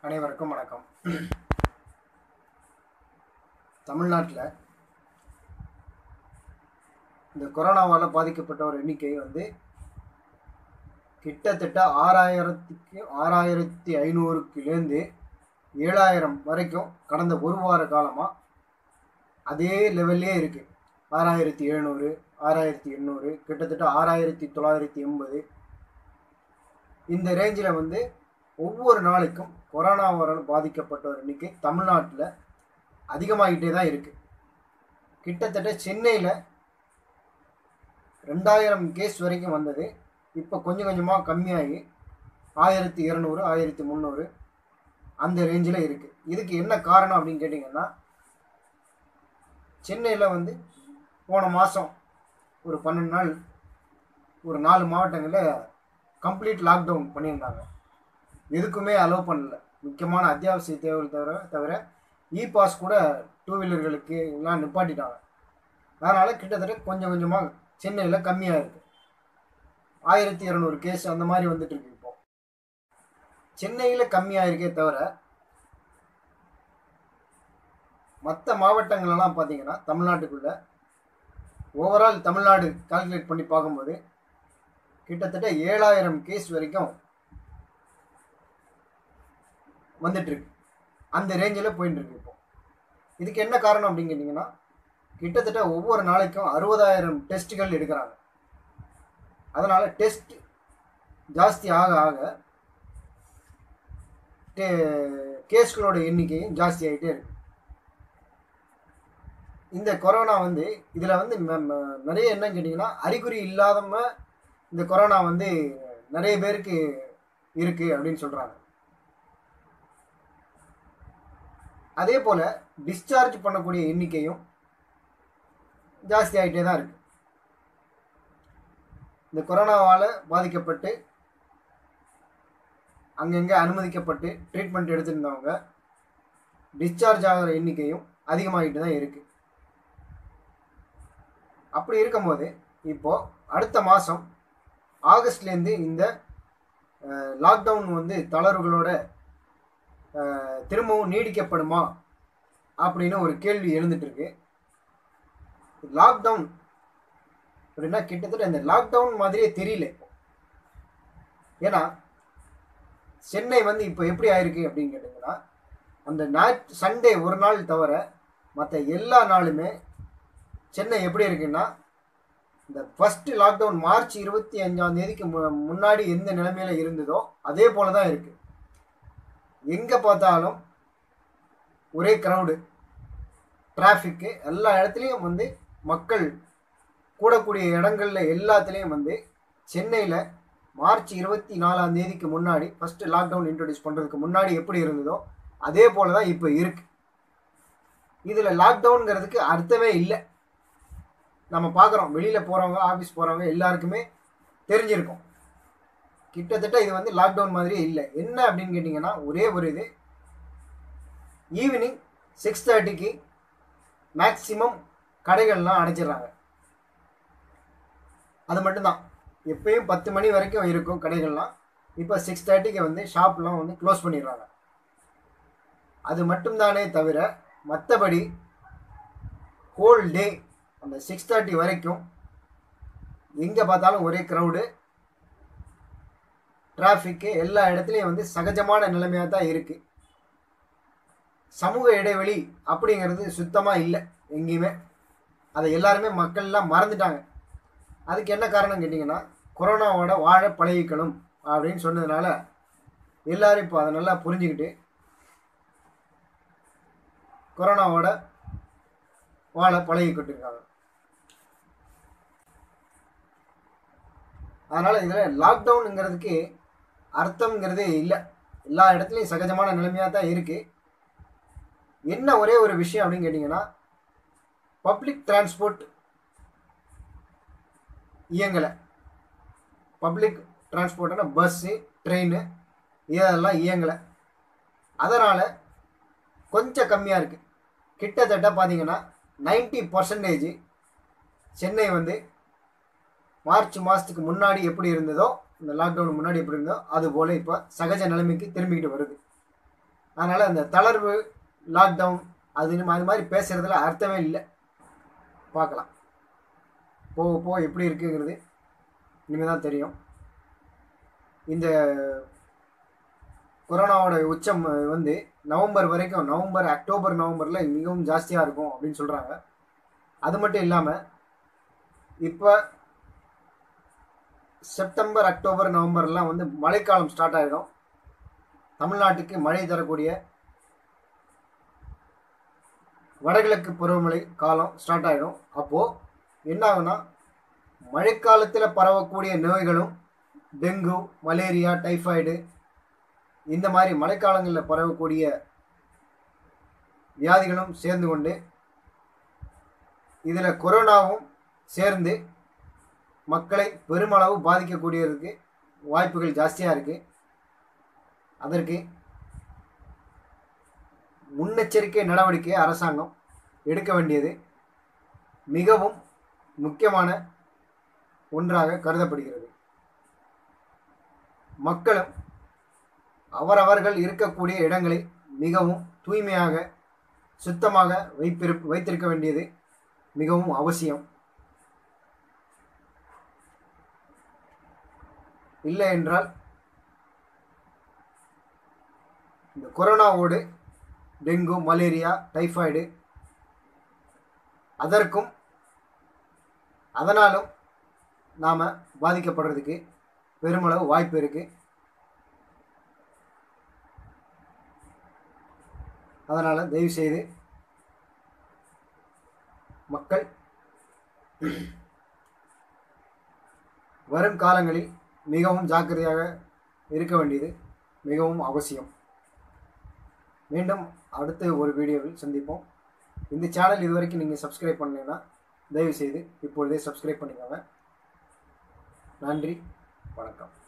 அனைவருக்கும் வணக்கம் தமிழ்நாட்டில் இந்த கொரோனாவால் பாதிக்கப்பட்டவர் எண்ணிக்கை வந்து கிட்டத்தட்ட ஆறாயிரத்துக்கு ஆறாயிரத்தி ஐநூறுக்குலேருந்து ஏழாயிரம் வரைக்கும் கடந்த ஒரு வார காலமாக அதே லெவல்லே இருக்குது ஆறாயிரத்தி எழுநூறு ஆறாயிரத்தி எண்ணூறு கிட்டத்தட்ட ஆறாயிரத்தி தொள்ளாயிரத்தி எண்பது இந்த ரேஞ்சில் வந்து ஒவ்வொரு நாளைக்கும் கொரோனாவால் பாதிக்கப்பட்டவர் எண்ணிக்கை தமிழ்நாட்டில் அதிகமாகிட்டே தான் இருக்குது கிட்டத்தட்ட சென்னையில் ரெண்டாயிரம் கேஸ் வரைக்கும் வந்தது இப்போ கொஞ்சம் கொஞ்சமாக கம்மியாகி ஆயிரத்தி இரநூறு ஆயிரத்தி முந்நூறு அந்த ரேஞ்சில் இருக்குது இதுக்கு என்ன காரணம் அப்படின்னு கேட்டிங்கன்னா சென்னையில் வந்து போன மாதம் ஒரு பன்னெண்டு நாள் ஒரு நாலு மாவட்டங்களில் கம்ப்ளீட் லாக்டவுன் பண்ணியிருந்தாங்க எதுக்குமே அலோவ் பண்ணல முக்கியமான அத்தியாவசிய தேவைகள் தவிர தவிர இ பாஸ் கூட டூ வீலர்களுக்கு எல்லாம் நிப்பாட்டிட்டாங்க அதனால் கிட்டத்தட்ட கொஞ்சம் கொஞ்சமாக சென்னையில் கம்மியாக இருக்குது ஆயிரத்தி இரநூறு கேஸ் அந்த மாதிரி வந்துட்டு இருக்கு இப்போ சென்னையில் கம்மியாக இருக்கே தவிர மற்ற மாவட்டங்கள்லாம் பார்த்தீங்கன்னா தமிழ்நாட்டுக்குள்ளே ஓவரால் தமிழ்நாடு கால்குலேட் பண்ணி பார்க்கும்போது கிட்டத்தட்ட ஏழாயிரம் கேஸ் வரைக்கும் வந்துட்டுருக்கு அந்த ரேஞ்சில் போயிட்டு இருக்கு இப்போ இதுக்கு என்ன காரணம் அப்படின்னு கேட்டிங்கன்னா கிட்டத்தட்ட ஒவ்வொரு நாளைக்கும் அறுபதாயிரம் டெஸ்ட்டுகள் எடுக்கிறாங்க அதனால் டெஸ்ட் ஜாஸ்தி ஆக ஆக கேஸ்களோட எண்ணிக்கையும் ஜாஸ்தி ஆகிட்டே இருக்கு இந்த கொரோனா வந்து இதில் வந்து நிறைய என்னன்னு கேட்டிங்கன்னா அறிகுறி இல்லாதம இந்த கொரோனா வந்து நிறைய பேருக்கு இருக்குது அப்படின்னு சொல்கிறாங்க அதே போல் டிஸ்சார்ஜ் பண்ணக்கூடிய எண்ணிக்கையும் ஜாஸ்தி ஆகிட்டே தான் இருக்குது இந்த கொரோனாவால் பாதிக்கப்பட்டு அங்கங்கே அனுமதிக்கப்பட்டு ட்ரீட்மெண்ட் எடுத்திருந்தவங்க டிஸ்சார்ஜ் ஆகிற எண்ணிக்கையும் அதிகமாகிட்டு தான் இருக்குது அப்படி இருக்கும்போது இப்போது அடுத்த மாதம் ஆகஸ்ட்லேருந்து இந்த லாக்டவுன் வந்து தளர்வுகளோட திரும்பவும் நீடிக்கப்படுமா அப்படின்னு ஒரு கேள்வி எழுந்துட்டு இருக்கு லாக்டவுன் அப்படின்னா கிட்டத்தட்ட இந்த லாக்டவுன் மாதிரியே தெரியல இப்போ ஏன்னா சென்னை வந்து இப்போ எப்படி ஆயிருக்கு அப்படின்னு கேட்டிங்கன்னா அந்த ஞாயிற்று சண்டே ஒரு நாள் தவிர மற்ற எல்லா நாளுமே சென்னை எப்படி இருக்குன்னா இந்த ஃபஸ்ட்டு லாக்டவுன் மார்ச் இருபத்தி அஞ்சாம் தேதிக்கு மு முன்னாடி எந்த நிலைமையில் இருந்ததோ அதே போல தான் இருக்குது எங்கே பார்த்தாலும் ஒரே க்ரௌடு டிராஃபிக்கு எல்லா இடத்துலையும் வந்து மக்கள் கூடக்கூடிய இடங்களில் எல்லாத்துலேயும் வந்து சென்னையில் மார்ச் இருபத்தி நாலாம் தேதிக்கு முன்னாடி ஃபஸ்ட்டு லாக்டவுன் இன்ட்ரடியூஸ் பண்ணுறதுக்கு முன்னாடி எப்படி இருந்ததோ அதே போல தான் இப்போ இருக்குது இதில் லாக்டவுனுங்கிறதுக்கு அர்த்தமே இல்லை நம்ம பார்க்குறோம் வெளியில் போகிறவங்க ஆஃபீஸ் போகிறவங்க எல்லாருக்குமே தெரிஞ்சிருக்கும் கிட்டத்தட்ட இது வந்து லாக்டவுன் மாதிரியே இல்லை என்ன அப்படின்னு கேட்டிங்கன்னா ஒரே ஒரு இது ஈவினிங் சிக்ஸ் தேர்ட்டிக்கு மேக்சிமம் கடைகள்லாம் அடைச்சிடுறாங்க அது மட்டும்தான் எப்பயும் பத்து மணி வரைக்கும் இருக்கும் கடைகள்லாம் இப்போ சிக்ஸ் தேர்ட்டிக்கு வந்து ஷாப்லாம் வந்து க்ளோஸ் பண்ணிடுறாங்க அது மட்டும்தானே தவிர மற்றபடி ஹோல் டே அந்த சிக்ஸ் தேர்ட்டி வரைக்கும் எங்கே பார்த்தாலும் ஒரே க்ரௌடு டிராஃபிக்கு எல்லா இடத்துலையும் வந்து சகஜமான நிலைமையாக தான் இருக்குது சமூக இடைவெளி அப்படிங்கிறது சுத்தமாக இல்லை எங்கேயுமே அதை எல்லாருமே மக்கள்லாம் மறந்துட்டாங்க அதுக்கு என்ன காரணம் கேட்டிங்கன்னா கொரோனாவோட வாழ பழகிக்கணும் அப்படின்னு சொன்னதுனால எல்லாரும் இப்போ அதை நல்லா புரிஞ்சுக்கிட்டு கொரோனாவோட வாழ பழகிக்கிட்டு இருக்காங்க அதனால் இதில் லாக்டவுனுங்கிறதுக்கு அர்த்தங்கிறதே இல்லை எல்லா இடத்துலையும் சகஜமான நிலைமையாக தான் இருக்குது என்ன ஒரே ஒரு விஷயம் அப்படின்னு கேட்டிங்கன்னா பப்ளிக் டிரான்ஸ்போர்ட் இயங்கலை பப்ளிக் டிரான்ஸ்போர்ட்னா பஸ்ஸு ட்ரெயின் இதெல்லாம் இயங்கலை அதனால் கொஞ்சம் கம்மியாக இருக்குது கிட்டத்தட்ட பார்த்தீங்கன்னா நைன்ட்டி பர்சன்டேஜ் சென்னை வந்து மார்ச் மாதத்துக்கு முன்னாடி எப்படி இருந்ததோ இந்த லாக்டவுன் முன்னாடி எப்படி இருந்தோ அது போல் இப்போ சகஜ நிலைமைக்கு திரும்பிக்கிட்டு வருது அதனால் அந்த தளர்வு லாக்டவுன் அது அது மாதிரி பேசுகிறதுல அர்த்தமே இல்லை பார்க்கலாம் போக போக எப்படி இருக்குங்கிறது இனிமேல் தான் தெரியும் இந்த கொரோனாவோட உச்சம் வந்து நவம்பர் வரைக்கும் நவம்பர் அக்டோபர் நவம்பரில் மிகவும் ஜாஸ்தியாக இருக்கும் அப்படின்னு சொல்கிறாங்க அது மட்டும் இல்லாமல் இப்போ செப்டம்பர் அக்டோபர் நவம்பர்லாம் வந்து மழைக்காலம் ஸ்டார்ட் ஆகிடும் தமிழ்நாட்டுக்கு மழை தரக்கூடிய வடகிழக்கு பருவமழை காலம் ஸ்டார்ட் ஆகிடும் அப்போது என்ன ஆகுனா மழைக்காலத்தில் பரவக்கூடிய நோய்களும் டெங்கு மலேரியா டைஃபாய்டு இந்த மாதிரி மழைக்காலங்களில் பரவக்கூடிய வியாதிகளும் சேர்ந்து கொண்டு இதில் கொரோனாவும் சேர்ந்து மக்களை பெருமளவு பாதிக்கக்கூடியதுக்கு வாய்ப்புகள் ஜாஸ்தியாக இருக்குது அதற்கு முன்னெச்சரிக்கை நடவடிக்கை அரசாங்கம் எடுக்க வேண்டியது மிகவும் முக்கியமான ஒன்றாக கருதப்படுகிறது மக்களும் அவரவர்கள் இருக்கக்கூடிய இடங்களை மிகவும் தூய்மையாக சுத்தமாக வைப்பிரு வைத்திருக்க வேண்டியது மிகவும் அவசியம் இல்லை என்றால் இந்த கொரோனாவோடு டெங்கு மலேரியா டைஃபாய்டு அதற்கும் அதனாலும் நாம் பாதிக்கப்படுறதுக்கு பெருமளவு வாய்ப்பு இருக்குது அதனால் தயவுசெய்து மக்கள் வரும் காலங்களில் மிகவும் ஜாக்கிரதையாக இருக்க வேண்டியது மிகவும் அவசியம் மீண்டும் அடுத்த ஒரு வீடியோவில் சந்திப்போம் இந்த சேனல் இது வரைக்கும் நீங்கள் சப்ஸ்கிரைப் பண்ணலைன்னா தயவுசெய்து இப்பொழுதே சப்ஸ்கிரைப் பண்ணிக்கோங்க நன்றி வணக்கம்